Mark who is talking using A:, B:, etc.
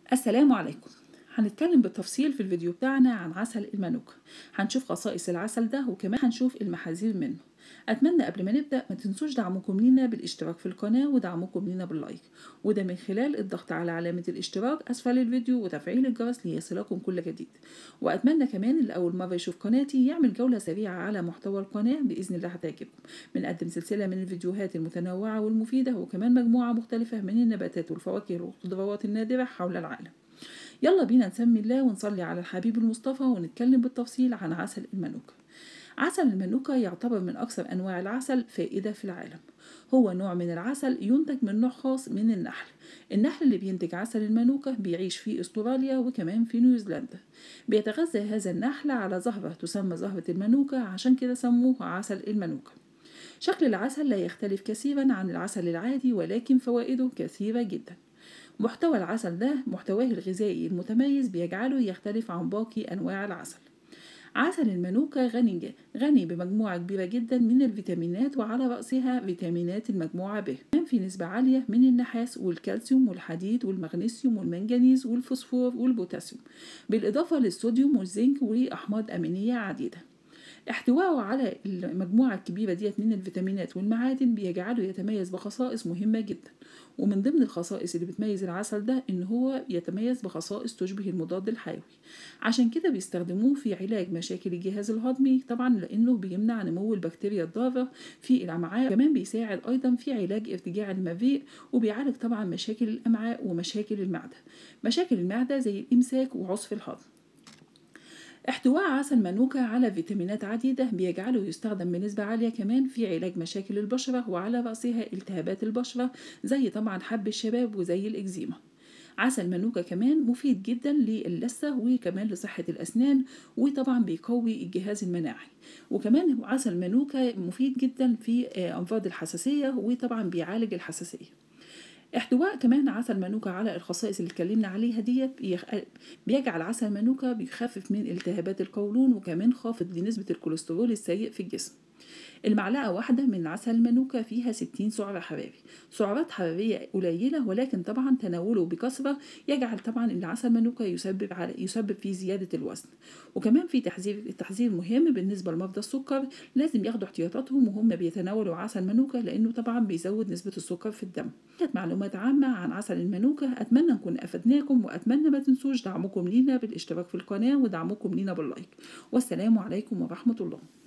A: السلام عليكم هنتكلم بالتفصيل في الفيديو بتاعنا عن عسل المانوكا هنشوف خصائص العسل ده وكمان هنشوف المحاذير منه اتمنى قبل ما نبدا ما تنسوش دعمكم لينا بالاشتراك في القناه ودعمكم لينا باللايك وده من خلال الضغط على علامه الاشتراك اسفل الفيديو وتفعيل الجرس ليصلكم كل جديد واتمنى كمان اللي اول مره يشوف قناتي يعمل جوله سريعه على محتوى القناه باذن الله هتعجبكم بنقدم سلسله من الفيديوهات المتنوعه والمفيده وكمان مجموعه مختلفه من النباتات والفواكه والخضروات النادره حول العالم يلا بينا نسمي الله ونصلي على الحبيب المصطفى ونتكلم بالتفصيل عن عسل المانوكا عسل المانوكا يعتبر من أكثر أنواع العسل فائدة في العالم هو نوع من العسل ينتج من نوع خاص من النحل النحل اللي بينتج عسل المانوكا بيعيش في استراليا وكمان في نيوزيلندا بيتغذى هذا النحل على زهرة تسمى زهرة المانوكا عشان كده سموه عسل المانوكا شكل العسل لا يختلف كثيرا عن العسل العادي ولكن فوائده كثيرة جدا محتوى العسل ده محتواه الغذائي المتميز بيجعله يختلف عن باقي أنواع العسل عسل المانوكا غني غني بمجموعة كبيرة جدا من الفيتامينات وعلى رأسها فيتامينات المجموعة ب كمان في نسبة عالية من النحاس والكالسيوم والحديد والمغنيسيوم والمنجنيز والفوسفور والبوتاسيوم بالإضافة للصوديوم والزنك وأحماض أمينية عديدة احتوائه على المجموعة الكبيرة ديت من الفيتامينات والمعادن بيجعله يتميز بخصائص مهمة جدا ومن ضمن الخصائص اللي بتميز العسل ده ان هو يتميز بخصائص تشبه المضاد الحيوي عشان كده بيستخدموه في علاج مشاكل الجهاز الهضمي طبعا لانه بيمنع نمو البكتيريا الضاره في الامعاء كمان بيساعد ايضا في علاج ارتجاع المريء وبيعالج طبعا مشاكل الامعاء ومشاكل المعده مشاكل المعده زي الامساك وعسف الهضم احتواء عسل مانوكا على فيتامينات عديدة بيجعله يستخدم بنسبة عالية كمان في علاج مشاكل البشرة وعلى رأسها التهابات البشرة زي طبعا حب الشباب وزي الإكزيما عسل مانوكا كمان مفيد جدا للثة وكمان لصحة الأسنان وطبعا بيقوي الجهاز المناعي وكمان عسل مانوكا مفيد جدا في أمراض الحساسية وطبعا بيعالج الحساسية احتواء كمان عسل مانوكا على الخصائص اللي اتكلمنا عليها ديت بيجعل عسل مانوكا بيخفف من التهابات القولون وكمان خافض لنسبة الكوليسترول السيء في الجسم المعلقة واحدة من عسل المانوكا فيها 60 سعر حراري سعرات حرارية قليلة ولكن طبعا تناوله بكثرة يجعل طبعا ان عسل المانوكا يسبب على يسبب في زيادة الوزن وكمان في تحذير التحذير مهم بالنسبة لمرضى السكر لازم ياخدوا احتياطاتهم وهم بيتناولوا عسل مانوكا لانه طبعا بيزود نسبة السكر في الدم كانت معلومات عامة عن عسل المانوكا اتمنى نكون افدناكم واتمنى ما تنسوش دعمكم لينا بالاشتراك في القناة ودعمكم لينا باللايك والسلام عليكم ورحمة الله